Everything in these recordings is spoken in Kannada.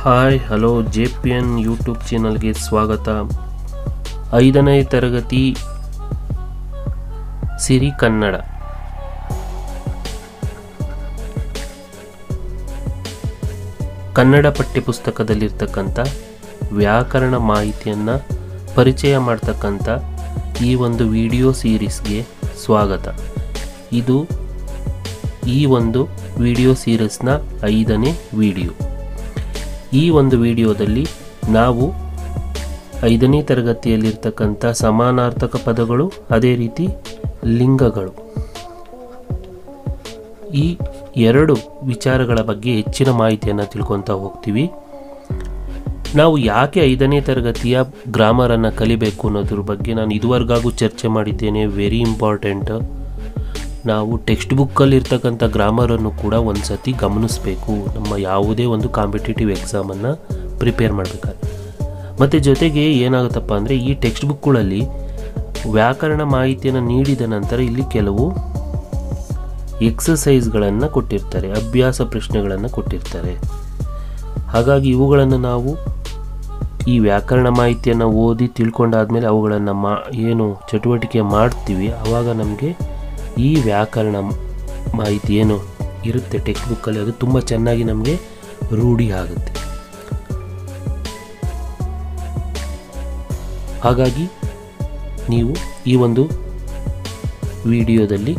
hi hello J P N YouTube ಚಾನಲ್ಗೆ ಸ್ವಾಗತ ಐದನೇ ತರಗತಿ ಸಿರಿ ಕನ್ನಡ ಕನ್ನಡ ಪಠ್ಯಪುಸ್ತಕದಲ್ಲಿರ್ತಕ್ಕಂಥ ವ್ಯಾಕರಣ ಮಾಹಿತಿಯನ್ನು ಪರಿಚಯ ಮಾಡ್ತಕ್ಕಂಥ ಈ ಒಂದು ವಿಡಿಯೋ ಸೀರೀಸ್ಗೆ ಸ್ವಾಗತ ಇದು ಈ ಒಂದು ವಿಡಿಯೋ ಸೀರೀಸ್ನ ಐದನೇ ವಿಡಿಯೋ ಈ ಒಂದು ವಿಡಿಯೋದಲ್ಲಿ ನಾವು ಐದನೇ ತರಗತಿಯಲ್ಲಿರ್ತಕ್ಕಂಥ ಸಮಾನಾರ್ಥಕ ಪದಗಳು ಅದೇ ರೀತಿ ಲಿಂಗಗಳು ಈ ಎರಡು ವಿಚಾರಗಳ ಬಗ್ಗೆ ಹೆಚ್ಚಿನ ಮಾಹಿತಿಯನ್ನು ತಿಳ್ಕೊತಾ ಹೋಗ್ತೀವಿ ನಾವು ಯಾಕೆ ಐದನೇ ತರಗತಿಯ ಗ್ರಾಮರನ್ನು ಕಲಿಬೇಕು ಅನ್ನೋದ್ರ ಬಗ್ಗೆ ನಾನು ಇದುವರೆಗಾಗೂ ಚರ್ಚೆ ಮಾಡಿದ್ದೇನೆ ವೆರಿ ಇಂಪಾರ್ಟೆಂಟ್ ನಾವು ಟೆಕ್ಸ್ಟ್ ಬುಕ್ಕಲ್ಲಿ ಇರ್ತಕ್ಕಂಥ ಗ್ರಾಮರನ್ನು ಕೂಡ ಒಂದು ಸತಿ ಗಮನಿಸಬೇಕು ನಮ್ಮ ಯಾವುದೇ ಒಂದು ಕಾಂಪಿಟೇಟಿವ್ ಎಕ್ಸಾಮನ್ನು ಪ್ರಿಪೇರ್ ಮಾಡಬೇಕಾದ್ರೆ ಮತ್ತು ಜೊತೆಗೆ ಏನಾಗುತ್ತಪ್ಪ ಅಂದರೆ ಈ ಟೆಕ್ಸ್ಟ್ ಬುಕ್ಗಳಲ್ಲಿ ವ್ಯಾಕರಣ ಮಾಹಿತಿಯನ್ನು ನೀಡಿದ ನಂತರ ಇಲ್ಲಿ ಕೆಲವು ಎಕ್ಸಸೈಸ್ಗಳನ್ನು ಕೊಟ್ಟಿರ್ತಾರೆ ಅಭ್ಯಾಸ ಪ್ರಶ್ನೆಗಳನ್ನು ಕೊಟ್ಟಿರ್ತಾರೆ ಹಾಗಾಗಿ ಇವುಗಳನ್ನು ನಾವು ಈ ವ್ಯಾಕರಣ ಮಾಹಿತಿಯನ್ನು ಓದಿ ತಿಳ್ಕೊಂಡಾದ್ಮೇಲೆ ಅವುಗಳನ್ನು ಮಾ ಏನು ಚಟುವಟಿಕೆ ಮಾಡ್ತೀವಿ ಆವಾಗ ನಮಗೆ ಈ ವ್ಯಾಕರಣ ಮಾಹಿತಿ ಏನು ಇರುತ್ತೆ ಟೆಕ್ಸ್ಟ್ ಬುಕ್ಕಲ್ಲಿ ಅದು ತುಂಬ ಚೆನ್ನಾಗಿ ನಮಗೆ ರೂಢಿ ಆಗುತ್ತೆ ಹಾಗಾಗಿ ನೀವು ಈ ಒಂದು ವಿಡಿಯೋದಲ್ಲಿ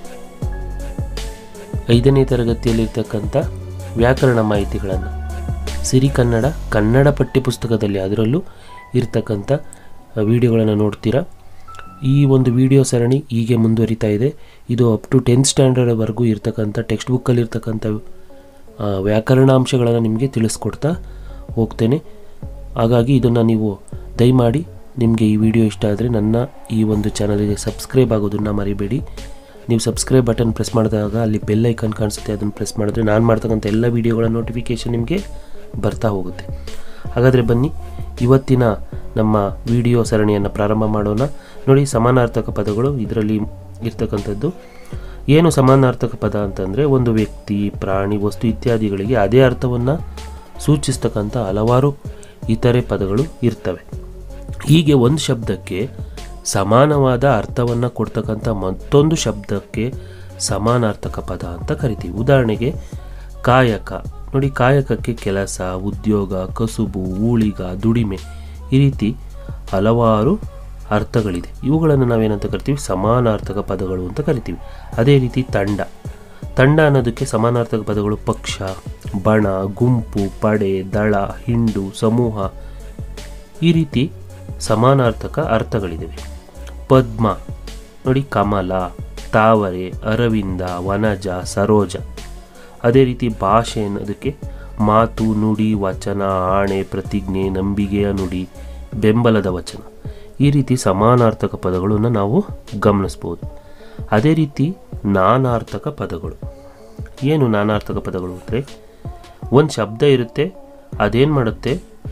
ಐದನೇ ತರಗತಿಯಲ್ಲಿರ್ತಕ್ಕಂಥ ವ್ಯಾಕರಣ ಮಾಹಿತಿಗಳನ್ನು ಸಿರಿ ಕನ್ನಡ ಕನ್ನಡ ಪಠ್ಯಪುಸ್ತಕದಲ್ಲಿ ಅದರಲ್ಲೂ ಇರ್ತಕ್ಕಂಥ ವಿಡಿಯೋಗಳನ್ನು ನೋಡ್ತೀರಾ ಈ ಒಂದು ವಿಡಿಯೋ ಸರಣಿ ಹೀಗೆ ಮುಂದುವರಿತಾ ಇದೆ ಇದು ಅಪ್ ಟು ಟೆಂತ್ ಸ್ಟ್ಯಾಂಡರ್ಡ್ವರೆಗೂ ಇರ್ತಕ್ಕಂಥ ಟೆಕ್ಸ್ಟ್ ಬುಕ್ಕಲ್ಲಿ ಇರ್ತಕ್ಕಂಥ ಆ, ವ್ಯಾಕರಣಾಂಶಗಳನ್ನು ನಿಮಗೆ ತಿಳಿಸ್ಕೊಡ್ತಾ ಹೋಗ್ತೇನೆ ಹಾಗಾಗಿ ಇದನ್ನು ನೀವು ದಯಮಾಡಿ ನಿಮಗೆ ಈ ವಿಡಿಯೋ ಇಷ್ಟ ಆದರೆ ನನ್ನ ಈ ಒಂದು ಚಾನಲ್ಗೆ ಸಬ್ಸ್ಕ್ರೈಬ್ ಆಗೋದನ್ನು ಮರಿಬೇಡಿ ನೀವು ಸಬ್ಸ್ಕ್ರೈಬ್ ಬಟನ್ ಪ್ರೆಸ್ ಮಾಡಿದಾಗ ಅಲ್ಲಿ ಬೆಲ್ ಐಕನ್ ಕಾಣಿಸುತ್ತೆ ಅದನ್ನು ಪ್ರೆಸ್ ಮಾಡಿದ್ರೆ ನಾನು ಮಾಡ್ತಕ್ಕಂಥ ಎಲ್ಲ ವೀಡಿಯೋಗಳ ನೋಟಿಫಿಕೇಷನ್ ನಿಮಗೆ ಬರ್ತಾ ಹೋಗುತ್ತೆ ಹಾಗಾದರೆ ಬನ್ನಿ ಇವತ್ತಿನ ನಮ್ಮ ವಿಡಿಯೋ ಸರಣಿಯನ್ನು ಪ್ರಾರಂಭ ಮಾಡೋಣ ನೋಡಿ ಸಮಾನಾರ್ಥಕ ಪದಗಳು ಇದರಲ್ಲಿ ಇರ್ತಕ್ಕಂಥದ್ದು ಏನು ಸಮಾನಾರ್ಥಕ ಪದ ಅಂತಂದರೆ ಒಂದು ವ್ಯಕ್ತಿ ಪ್ರಾಣಿ ವಸ್ತು ಇತ್ಯಾದಿಗಳಿಗೆ ಅದೇ ಅರ್ಥವನ್ನು ಸೂಚಿಸ್ತಕ್ಕಂಥ ಹಲವಾರು ಇತರೆ ಪದಗಳು ಇರ್ತವೆ ಹೀಗೆ ಒಂದು ಶಬ್ದಕ್ಕೆ ಸಮಾನವಾದ ಅರ್ಥವನ್ನು ಕೊಡ್ತಕ್ಕಂಥ ಮತ್ತೊಂದು ಶಬ್ದಕ್ಕೆ ಸಮಾನಾರ್ಥಕ ಪದ ಅಂತ ಕರಿತೀವಿ ಉದಾಹರಣೆಗೆ ಕಾಯಕ ನೋಡಿ ಕಾಯಕಕ್ಕೆ ಕೆಲಸ ಉದ್ಯೋಗ ಕಸುಬು ಊಳಿಗ ದುಡಿಮೆ ಈ ರೀತಿ ಹಲವಾರು ಅರ್ಥಗಳಿದೆ ಇವುಗಳನ್ನು ನಾವೇನಂತ ಕರಿತೀವಿ ಸಮಾನಾರ್ಥಕ ಪದಗಳು ಅಂತ ಕರಿತೀವಿ ಅದೇ ರೀತಿ ತಂಡ ತಂಡ ಅನ್ನೋದಕ್ಕೆ ಸಮಾನಾರ್ಥಕ ಪದಗಳು ಪಕ್ಷ ಬಣ ಗುಂಪು ಪಡೆ ದಳ ಹಿಂಡು ಸಮೂಹ ಈ ರೀತಿ ಸಮಾನಾರ್ಥಕ ಅರ್ಥಗಳಿವೆ ಪದ್ಮ ನೋಡಿ ಕಮಲ ತಾವರೆ ಅರವಿಂದ ವನಜ ಸರೋಜ ಅದೇ ರೀತಿ ಭಾಷೆ ಅನ್ನೋದಕ್ಕೆ ಮಾತು ನುಡಿ ವಚನ ಆಣೆ ಪ್ರತಿಜ್ಞೆ ನಂಬಿಕೆಯ ನುಡಿ ಬೆಂಬಲದ ವಚನ ಈ ರೀತಿ ಸಮಾನಾರ್ಥಕ ಪದಗಳನ್ನು ನಾವು ಗಮನಿಸ್ಬೋದು ಅದೇ ರೀತಿ ನಾನಾರ್ಥಕ ಪದಗಳು ಏನು ನಾನಾರ್ಥಕ ಪದಗಳು ಅಂದರೆ ಒಂದು ಶಬ್ದ ಇರುತ್ತೆ ಅದೇನು ಮಾಡುತ್ತೆ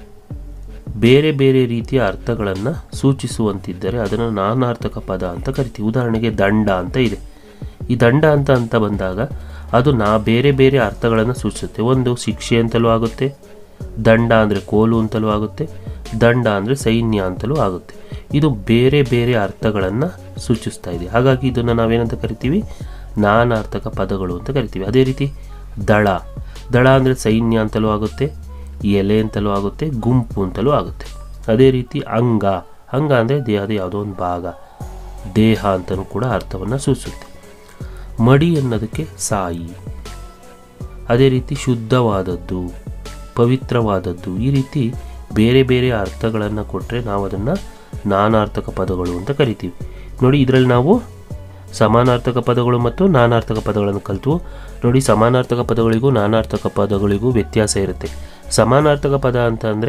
ಬೇರೆ ಬೇರೆ ರೀತಿಯ ಅರ್ಥಗಳನ್ನು ಸೂಚಿಸುವಂತಿದ್ದರೆ ಅದನ್ನು ನಾನಾರ್ಥಕ ಪದ ಅಂತ ಕರಿತೀವಿ ಉದಾಹರಣೆಗೆ ದಂಡ ಅಂತ ಇದೆ ಈ ದಂಡ ಅಂತ ಅಂತ ಬಂದಾಗ ಅದು ನಾ ಬೇರೆ ಬೇರೆ ಅರ್ಥಗಳನ್ನು ಸೂಚಿಸುತ್ತೆ ಒಂದು ಶಿಕ್ಷೆ ಅಂತಲೂ ಆಗುತ್ತೆ ದಂಡ ಅಂದರೆ ಕೋಲು ಅಂತಲೂ ಆಗುತ್ತೆ ದಂಡ ಅಂದರೆ ಸೈನ್ಯ ಅಂತಲೂ ಆಗುತ್ತೆ ಇದು ಬೇರೆ ಬೇರೆ ಅರ್ಥಗಳನ್ನು ಸೂಚಿಸ್ತಾ ಇದೆ ಹಾಗಾಗಿ ಇದನ್ನು ನಾವೇನಂತ ಕರಿತೀವಿ ನಾನಾರ್ಥಕ ಪದಗಳು ಅಂತ ಕರಿತೀವಿ ಅದೇ ರೀತಿ ದಳ ದಳ ಅಂದರೆ ಸೈನ್ಯ ಅಂತಲೂ ಆಗುತ್ತೆ ಎಲೆ ಅಂತಲೂ ಆಗುತ್ತೆ ಗುಂಪು ಅಂತಲೂ ಆಗುತ್ತೆ ಅದೇ ರೀತಿ ಅಂಗ ಅಂಗ ಅಂದರೆ ದೇಹದ ಯಾವುದೋ ಒಂದು ಭಾಗ ದೇಹ ಅಂತಲೂ ಕೂಡ ಅರ್ಥವನ್ನು ಸೂಚಿಸುತ್ತೆ ಮಡಿ ಅನ್ನೋದಕ್ಕೆ ಸಾಯಿ ಅದೇ ರೀತಿ ಶುದ್ಧವಾದದ್ದು ಪವಿತ್ರವಾದದ್ದು ಈ ರೀತಿ ಬೇರೆ ಬೇರೆ ಅರ್ಥಗಳನ್ನು ಕೊಟ್ಟರೆ ನಾವು ಅದನ್ನು ನಾನಾರ್ಥಕ ಪದಗಳು ಅಂತ ಕರಿತೀವಿ ನೋಡಿ ಇದರಲ್ಲಿ ನಾವು ಸಮಾನಾರ್ಥಕ ಪದಗಳು ಮತ್ತು ನಾನಾರ್ಥಕ ಪದಗಳನ್ನು ಕಲಿತು ನೋಡಿ ಸಮಾನಾರ್ಥಕ ಪದಗಳಿಗೂ ನಾನಾರ್ಥಕ ಪದಗಳಿಗೂ ವ್ಯತ್ಯಾಸ ಇರುತ್ತೆ ಸಮಾನಾರ್ಥಕ ಪದ ಅಂತ ಅಂದರೆ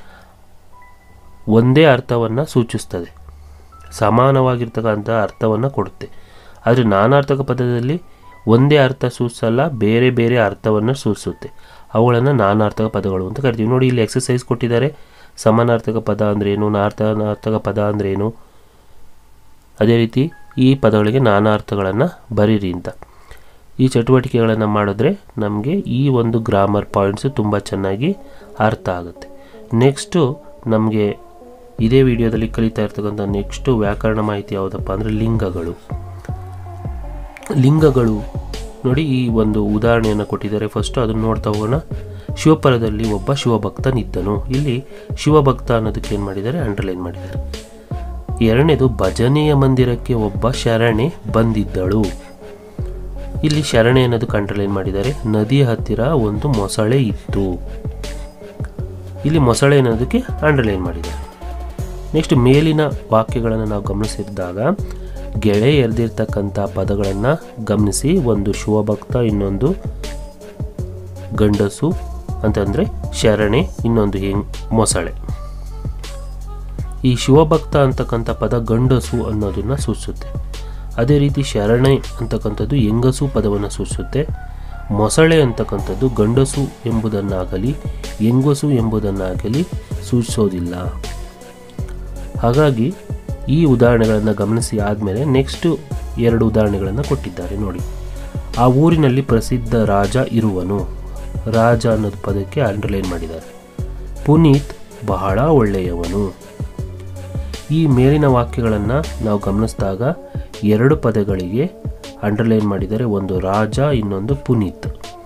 ಒಂದೇ ಅರ್ಥವನ್ನು ಸೂಚಿಸ್ತದೆ ಸಮಾನವಾಗಿರ್ತಕ್ಕಂಥ ಅರ್ಥವನ್ನು ಕೊಡುತ್ತೆ ಆದರೆ ನಾನಾರ್ಥಕ ಪದದಲ್ಲಿ ಒಂದೇ ಅರ್ಥ ಸೂಚಿಸಲ್ಲ ಬೇರೆ ಬೇರೆ ಅರ್ಥವನ್ನು ಸೂಚಿಸುತ್ತೆ ಅವುಗಳನ್ನು ನಾನಾರ್ಥಕ ಪದಗಳು ಅಂತ ಕರಿತೀವಿ ನೋಡಿ ಇಲ್ಲಿ ಎಕ್ಸಸೈಸ್ ಕೊಟ್ಟಿದ್ದಾರೆ ಸಮಾನಾರ್ಥಕ ಪದ ಅಂದ್ರೇನು ನಾರ್ಥನಾರ್ಥಕ ಪದ ಅಂದ್ರೇನು ಅದೇ ರೀತಿ ಈ ಪದಗಳಿಗೆ ನಾನಾ ಅರ್ಥಗಳನ್ನು ಬರೀರಿ ಅಂತ ಈ ಚಟುವಟಿಕೆಗಳನ್ನು ಮಾಡಿದ್ರೆ ನಮಗೆ ಈ ಒಂದು ಗ್ರಾಮರ್ ಪಾಯಿಂಟ್ಸು ತುಂಬ ಚೆನ್ನಾಗಿ ಅರ್ಥ ಆಗುತ್ತೆ ನೆಕ್ಸ್ಟು ನಮಗೆ ಇದೇ ವಿಡಿಯೋದಲ್ಲಿ ಕಲಿತಾ ಇರ್ತಕ್ಕಂಥ ನೆಕ್ಸ್ಟು ವ್ಯಾಕರಣ ಮಾಹಿತಿ ಯಾವುದಪ್ಪ ಅಂದರೆ ಲಿಂಗಗಳು ಲಿಂಗಗಳು ನೋಡಿ ಈ ಒಂದು ಉದಾಹರಣೆಯನ್ನು ಕೊಟ್ಟಿದ್ದಾರೆ ಫಸ್ಟು ಅದನ್ನು ನೋಡ್ತಾ ಹೋಗೋಣ ಶಿವಪುರದಲ್ಲಿ ಒಬ್ಬ ಶಿವಭಕ್ತನಿದ್ದನು ಇಲ್ಲಿ ಶಿವಭಕ್ತ ಅನ್ನೋದಕ್ಕೆ ಏನು ಮಾಡಿದ್ದಾರೆ ಅಂಡರ್ಲೈನ್ ಮಾಡಿದ್ದಾರೆ ಎರಡನೇದು ಭಜನೆಯ ಮಂದಿರಕ್ಕೆ ಒಬ್ಬ ಶರಣೆ ಬಂದಿದ್ದಳು ಇಲ್ಲಿ ಶರಣೆ ಅನ್ನೋದಕ್ಕೆ ಅಂಡರ್ಲೈನ್ ಮಾಡಿದ್ದಾರೆ ನದಿಯ ಹತ್ತಿರ ಒಂದು ಮೊಸಳೆ ಇತ್ತು ಇಲ್ಲಿ ಮೊಸಳೆ ಅನ್ನೋದಕ್ಕೆ ಅಂಡರ್ಲೈನ್ ಮಾಡಿದ್ದಾರೆ ನೆಕ್ಸ್ಟ್ ಮೇಲಿನ ವಾಕ್ಯಗಳನ್ನು ನಾವು ಗಮನಿಸಿದಾಗ ಗೆಳೆ ಎರೆದಿರ್ತಕ್ಕಂಥ ಪದಗಳನ್ನು ಗಮನಿಸಿ ಒಂದು ಶಿವಭಕ್ತ ಇನ್ನೊಂದು ಗಂಡಸು ಅಂತಂದರೆ ಶರಣೆ ಇನ್ನೊಂದು ಹೆಂಗ್ ಮೊಸಳೆ ಈ ಶಿವಭಕ್ತ ಅಂತಕ್ಕಂಥ ಪದ ಗಂಡಸು ಅನ್ನೋದನ್ನು ಸೂಚಿಸುತ್ತೆ ಅದೇ ರೀತಿ ಶರಣೆ ಅಂತಕ್ಕಂಥದ್ದು ಹೆಂಗಸು ಪದವನ್ನು ಸೂಚಿಸುತ್ತೆ ಮೊಸಳೆ ಅಂತಕ್ಕಂಥದ್ದು ಗಂಡಸು ಎಂಬುದನ್ನಾಗಲಿ ಹೆಂಗಸು ಎಂಬುದನ್ನಾಗಲಿ ಸೂಚಿಸೋದಿಲ್ಲ ಹಾಗಾಗಿ ಈ ಉದಾಹರಣೆಗಳನ್ನು ಗಮನಿಸಿ ಆದಮೇಲೆ ನೆಕ್ಸ್ಟು ಎರಡು ಉದಾಹರಣೆಗಳನ್ನು ಕೊಟ್ಟಿದ್ದಾರೆ ನೋಡಿ ಆ ಊರಿನಲ್ಲಿ ಪ್ರಸಿದ್ಧ ರಾಜ ಇರುವನು ರಾಜ ಅನ್ನೋದು ಪದಕ್ಕೆ ಅಂಡರ್ಲೈನ್ ಮಾಡಿದ್ದಾರೆ ಪುನೀತ್ ಬಹಳ ಒಳ್ಳೆಯವನು ಈ ಮೇಲಿನ ವಾಕ್ಯಗಳನ್ನು ನಾವು ಗಮನಿಸಿದಾಗ ಎರಡು ಪದಗಳಿಗೆ ಅಂಡರ್ಲೈನ್ ಮಾಡಿದರೆ ಒಂದು ರಾಜ ಇನ್ನೊಂದು ಪುನೀತ್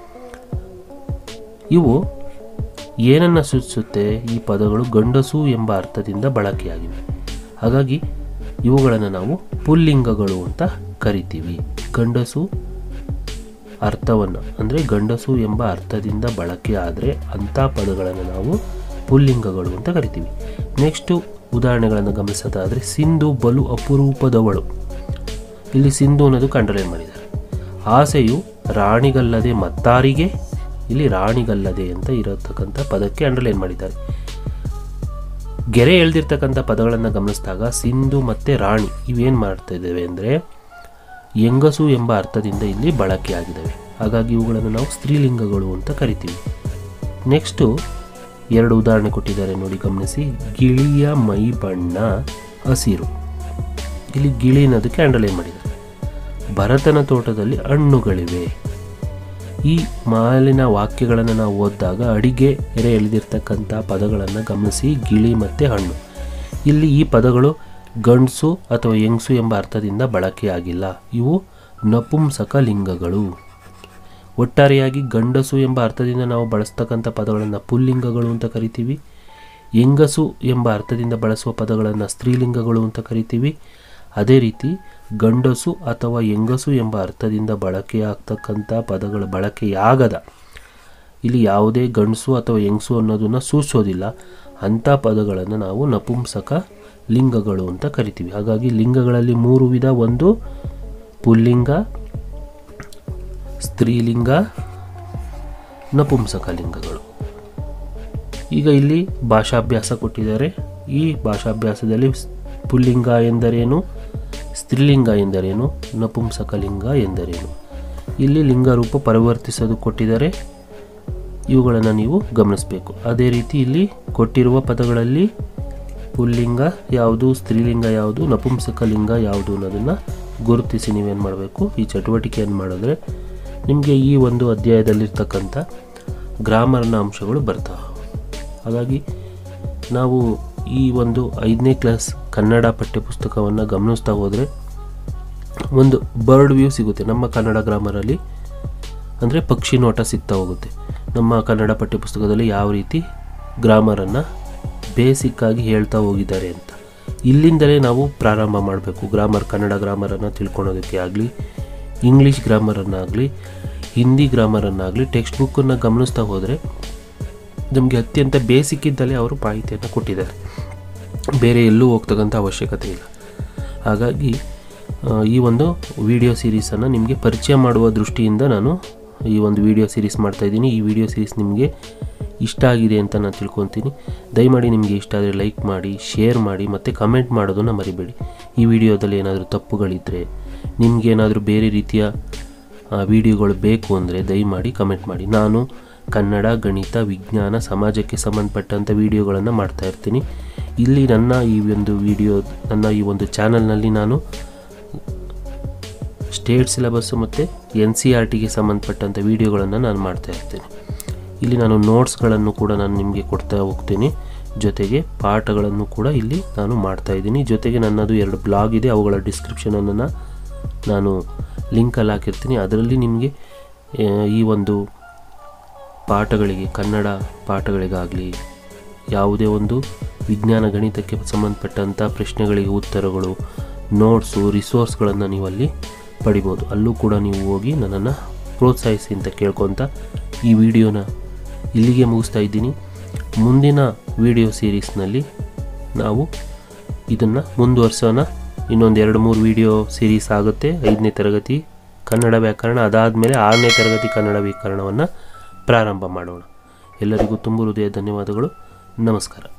ಇವು ಏನನ್ನು ಸೂಚಿಸುತ್ತೆ ಈ ಪದಗಳು ಗಂಡಸು ಎಂಬ ಅರ್ಥದಿಂದ ಬಳಕೆಯಾಗಿವೆ ಹಾಗಾಗಿ ಇವುಗಳನ್ನು ನಾವು ಪುಲ್ಲಿಂಗಗಳು ಅಂತ ಕರಿತೀವಿ ಗಂಡಸು ಅರ್ಥವನ್ನು ಅಂದರೆ ಗಂಡಸು ಎಂಬ ಅರ್ಥದಿಂದ ಬಳಕೆ ಆದರೆ ಅಂಥ ಪದಗಳನ್ನು ನಾವು ಪುಲ್ಲಿಂಗಗಳು ಅಂತ ಕರಿತೀವಿ ನೆಕ್ಸ್ಟು ಉದಾಹರಣೆಗಳನ್ನು ಗಮನಿಸೋದಾದರೆ ಸಿಂಧು ಬಲು ಅಪರೂಪದವಳು ಇಲ್ಲಿ ಸಿಂಧು ಅನ್ನೋದಕ್ಕೆ ಅಂಡರ್ಲೈನ್ ಮಾಡಿದ್ದಾರೆ ಆಸೆಯು ರಾಣಿಗಲ್ಲದೆ ಮತ್ತಾರಿಗೆ ಇಲ್ಲಿ ರಾಣಿಗಲ್ಲದೆ ಅಂತ ಇರತಕ್ಕಂಥ ಪದಕ್ಕೆ ಅಂಡರ್ಲೈನ್ ಮಾಡಿದ್ದಾರೆ ಗೆರೆ ಎಳೆದಿರ್ತಕ್ಕಂಥ ಪದಗಳನ್ನು ಗಮನಿಸಿದಾಗ ಸಿಂಧು ಮತ್ತು ರಾಣಿ ಇವೇನು ಮಾಡ್ತಾ ಇದ್ದೇವೆ ಅಂದರೆ ಹೆಂಗಸು ಎಂಬ ಅರ್ಥದಿಂದ ಇಲ್ಲಿ ಬಳಕೆಯಾಗಿದ್ದಾವೆ ಹಾಗಾಗಿ ಇವುಗಳನ್ನು ನಾವು ಸ್ತ್ರೀಲಿಂಗಗಳು ಅಂತ ಕರಿತೀವಿ ನೆಕ್ಸ್ಟು ಎರಡು ಉದಾಹರಣೆ ಕೊಟ್ಟಿದ್ದಾರೆ ನೋಡಿ ಗಮನಿಸಿ ಗಿಳಿಯ ಮೈ ಬಣ್ಣ ಹಸಿರು ಇಲ್ಲಿ ಗಿಳಿ ಅನ್ನೋದಕ್ಕೆ ಅಂಡರ್ಲೈನ್ ಮಾಡಿದ್ದಾರೆ ಭರತನ ತೋಟದಲ್ಲಿ ಹಣ್ಣುಗಳಿವೆ ಈ ಮಾಲಿನ ವಾಕ್ಯಗಳನ್ನು ನಾವು ಓದಿದಾಗ ಅಡಿಗೆ ಎರೆ ಎಳೆದಿರ್ತಕ್ಕಂಥ ಪದಗಳನ್ನು ಗಮನಿಸಿ ಗಿಳಿ ಮತ್ತು ಹಣ್ಣು ಇಲ್ಲಿ ಈ ಪದಗಳು ಗಂಡಸು ಅಥವಾ ಹೆಂಗಸು ಎಂಬ ಅರ್ಥದಿಂದ ಬಳಕೆಯಾಗಿಲ್ಲ ಇವು ನಪುಂಸಕ ಲಿಂಗಗಳು ಒಟ್ಟಾರೆಯಾಗಿ ಗಂಡಸು ಎಂಬ ಅರ್ಥದಿಂದ ನಾವು ಬಳಸ್ತಕ್ಕಂಥ ಪದಗಳನ್ನು ಪುಲ್ಲಿಂಗಗಳು ಅಂತ ಕರಿತೀವಿ ಹೆಂಗಸು ಎಂಬ ಅರ್ಥದಿಂದ ಬಳಸುವ ಪದಗಳನ್ನು ಸ್ತ್ರೀಲಿಂಗಗಳು ಅಂತ ಕರಿತೀವಿ ಅದೇ ರೀತಿ ಗಂಡಸು ಅಥವಾ ಹೆಂಗಸು ಎಂಬ ಅರ್ಥದಿಂದ ಬಳಕೆಯಾಗ್ತಕ್ಕಂಥ ಪದಗಳ ಬಳಕೆಯಾಗದ ಇಲ್ಲಿ ಯಾವುದೇ ಗಂಡಸು ಅಥವಾ ಹೆಂಗಸು ಅನ್ನೋದನ್ನು ಸೂಚಿಸೋದಿಲ್ಲ ಅಂಥ ಪದಗಳನ್ನು ನಾವು ನಪುಂಸಕ ಲಿಂಗಗಳು ಅಂತ ಕರಿತೀವಿ ಹಾಗಾಗಿ ಲಿಂಗಗಳಲ್ಲಿ ಮೂರು ವಿಧ ಒಂದು ಪುಲ್ಲಿಂಗ ಸ್ತ್ರೀಲಿಂಗ ನಪುಂಸಕ ಲಿಂಗಗಳು ಈಗ ಇಲ್ಲಿ ಭಾಷಾಭ್ಯಾಸ ಕೊಟ್ಟಿದ್ದಾರೆ ಈ ಭಾಷಾಭ್ಯಾಸದಲ್ಲಿ ಸ್- ಪುಲ್ಲಿಂಗ ಎಂದರೇನು ಸ್ತ್ರೀಲಿಂಗ ಎಂದರೇನು ನಪುಂಸಕ ಲಿಂಗ ಎಂದರೇನು ಇಲ್ಲಿ ಲಿಂಗ ರೂಪ ಪರಿವರ್ತಿಸೋದು ಕೊಟ್ಟಿದ್ದಾರೆ ಇವುಗಳನ್ನು ನೀವು ಗಮನಿಸಬೇಕು ಅದೇ ರೀತಿ ಇಲ್ಲಿ ಕೊಟ್ಟಿರುವ ಪದಗಳಲ್ಲಿ ಪುಲ್ಲಿಂಗ ಯಾವುದು ಸ್ತ್ರೀಲಿಂಗ ಯಾವುದು ನಪುಂಸಕ ಲಿಂಗ ಯಾವುದು ಅನ್ನೋದನ್ನು ಗುರುತಿಸಿ ನೀವೇನು ಮಾಡಬೇಕು ಈ ಚಟುವಟಿಕೆಯನ್ನು ಮಾಡಿದ್ರೆ ನಿಮಗೆ ಈ ಒಂದು ಅಧ್ಯಾಯದಲ್ಲಿರ್ತಕ್ಕಂಥ ಗ್ರಾಮರ್ನ ಅಂಶಗಳು ಬರ್ತಾವೆ ಹಾಗಾಗಿ ನಾವು ಈ ಒಂದು ಐದನೇ ಕ್ಲಾಸ್ ಕನ್ನಡ ಪಠ್ಯಪುಸ್ತಕವನ್ನು ಗಮನಿಸ್ತಾ ಹೋದರೆ ಒಂದು ಬರ್ಡ್ ವ್ಯೂ ಸಿಗುತ್ತೆ ನಮ್ಮ ಕನ್ನಡ ಗ್ರಾಮರಲ್ಲಿ ಅಂದರೆ ಪಕ್ಷಿ ನೋಟ ಸಿಗ್ತಾ ಹೋಗುತ್ತೆ ನಮ್ಮ ಕನ್ನಡ ಪಠ್ಯಪುಸ್ತಕದಲ್ಲಿ ಯಾವ ರೀತಿ ಗ್ರಾಮರನ್ನು ಬೇಸಿಕ್ಕಾಗಿ ಹೇಳ್ತಾ ಹೋಗಿದ್ದಾರೆ ಅಂತ ಇಲ್ಲಿಂದಲೇ ನಾವು ಪ್ರಾರಂಭ ಮಾಡಬೇಕು ಗ್ರಾಮರ್ ಕನ್ನಡ ಗ್ರಾಮರನ್ನು ತಿಳ್ಕೊಳೋದಕ್ಕೆ ಆಗಲಿ ಇಂಗ್ಲೀಷ್ ಗ್ರಾಮರನ್ನಾಗಲಿ ಹಿಂದಿ ಗ್ರಾಮರನ್ನಾಗಲಿ ಟೆಕ್ಸ್ಟ್ ಬುಕ್ಕನ್ನು ಗಮನಿಸ್ತಾ ಹೋದರೆ ನಮಗೆ ಅತ್ಯಂತ ಬೇಸಿಕ್ ಇದ್ದಲೇ ಅವರು ಮಾಹಿತಿಯನ್ನು ಕೊಟ್ಟಿದ್ದಾರೆ ಬೇರೆ ಎಲ್ಲೂ ಹೋಗ್ತಕ್ಕಂಥ ಅವಶ್ಯಕತೆ ಇಲ್ಲ ಹಾಗಾಗಿ ಆ, ಈ ಒಂದು ವಿಡಿಯೋ ಸೀರೀಸನ್ನು ನಿಮಗೆ ಪರಿಚಯ ಮಾಡುವ ದೃಷ್ಟಿಯಿಂದ ನಾನು ಈ ಒಂದು ವಿಡಿಯೋ ಸೀರೀಸ್ ಮಾಡ್ತಾಯಿದ್ದೀನಿ ಈ ವಿಡಿಯೋ ಸೀರೀಸ್ ನಿಮಗೆ ಇಷ್ಟ ಆಗಿದೆ ಅಂತ ನಾನು ತಿಳ್ಕೊತೀನಿ ದಯಮಾಡಿ ನಿಮಗೆ ಇಷ್ಟ ಆದರೆ ಲೈಕ್ ಮಾಡಿ ಶೇರ್ ಮಾಡಿ ಮತ್ತು ಕಮೆಂಟ್ ಮಾಡೋದನ್ನು ಮರಿಬೇಡಿ ಈ ವಿಡಿಯೋದಲ್ಲಿ ಏನಾದರೂ ತಪ್ಪುಗಳಿದ್ದರೆ ನಿಮಗೇನಾದರೂ ಬೇರೆ ರೀತಿಯ ಆ, ವಿಡಿಯೋಗಳು ಬೇಕು ಅಂದರೆ ದಯಮಾಡಿ ಕಮೆಂಟ್ ಮಾಡಿ ನಾನು ಕನ್ನಡ ಗಣಿತ ವಿಜ್ಞಾನ ಸಮಾಜಕ್ಕೆ ಸಂಬಂಧಪಟ್ಟಂಥ ವಿಡಿಯೋಗಳನ್ನು ಮಾಡ್ತಾ ಇರ್ತೀನಿ ಇಲ್ಲಿ ನನ್ನ ಈ ಒಂದು ವಿಡಿಯೋ ನನ್ನ ಈ ಒಂದು ಚಾನಲ್ನಲ್ಲಿ ನಾನು ಸ್ಟೇಟ್ ಸಿಲೆಬಸ್ಸು ಮತ್ತು ಎನ್ ಸಿ ಆರ್ ಟಿಗೆ ಸಂಬಂಧಪಟ್ಟಂಥ ವೀಡಿಯೋಗಳನ್ನು ನಾನು ಮಾಡ್ತಾ ಇರ್ತೇನೆ ಇಲ್ಲಿ ನಾನು ನೋಟ್ಸ್ಗಳನ್ನು ಕೂಡ ನಾನು ನಿಮಗೆ ಕೊಡ್ತಾ ಹೋಗ್ತೀನಿ ಜೊತೆಗೆ ಪಾಠಗಳನ್ನು ಕೂಡ ಇಲ್ಲಿ ನಾನು ಮಾಡ್ತಾ ಇದ್ದೀನಿ ಜೊತೆಗೆ ನನ್ನದು ಎರಡು ಬ್ಲಾಗ್ ಇದೆ ಅವುಗಳ ಡಿಸ್ಕ್ರಿಪ್ಷನನ್ನು ನಾನು ಲಿಂಕಲ್ಲಿ ಹಾಕಿರ್ತೀನಿ ಅದರಲ್ಲಿ ನಿಮಗೆ ಆ, ಈ ಒಂದು ಪಾಠಗಳಿಗೆ ಕನ್ನಡ ಪಾಠಗಳಿಗಾಗಲಿ ಯಾವುದೇ ಒಂದು ವಿಜ್ಞಾನ ಗಣಿತಕ್ಕೆ ಸಂಬಂಧಪಟ್ಟಂಥ ಪ್ರಶ್ನೆಗಳಿಗೆ ಉತ್ತರಗಳು ನೋಟ್ಸು ರಿಸೋರ್ಸ್ಗಳನ್ನು ನೀವು ಅಲ್ಲಿ ಪಡಿಬೋದು ಅಲ್ಲೂ ಕೂಡ ನೀವು ಹೋಗಿ ನನ್ನನ್ನು ಪ್ರೋತ್ಸಾಹಿಸಿ ಅಂತ ಕೇಳ್ಕೊತ ಈ ವಿಡಿಯೋನ ಇಲ್ಲಿಗೆ ಮುಗಿಸ್ತಾ ಇದ್ದೀನಿ ಮುಂದಿನ ವಿಡಿಯೋ ಸೀರೀಸ್ನಲ್ಲಿ ನಾವು ಇದನ್ನು ಮುಂದುವರ್ಸೋಣ ಇನ್ನೊಂದು ಎರಡು ಮೂರು ವಿಡಿಯೋ ಸೀರೀಸ್ ಆಗುತ್ತೆ ಐದನೇ ತರಗತಿ ಕನ್ನಡ ವ್ಯಾಕರಣ ಅದಾದಮೇಲೆ ಆರನೇ ತರಗತಿ ಕನ್ನಡ ವ್ಯಾಕರಣವನ್ನು ಪ್ರಾರಂಭ ಮಾಡೋಣ ಎಲ್ಲರಿಗೂ ತುಂಬ ಹೃದಯ ಧನ್ಯವಾದಗಳು ನಮಸ್ಕಾರ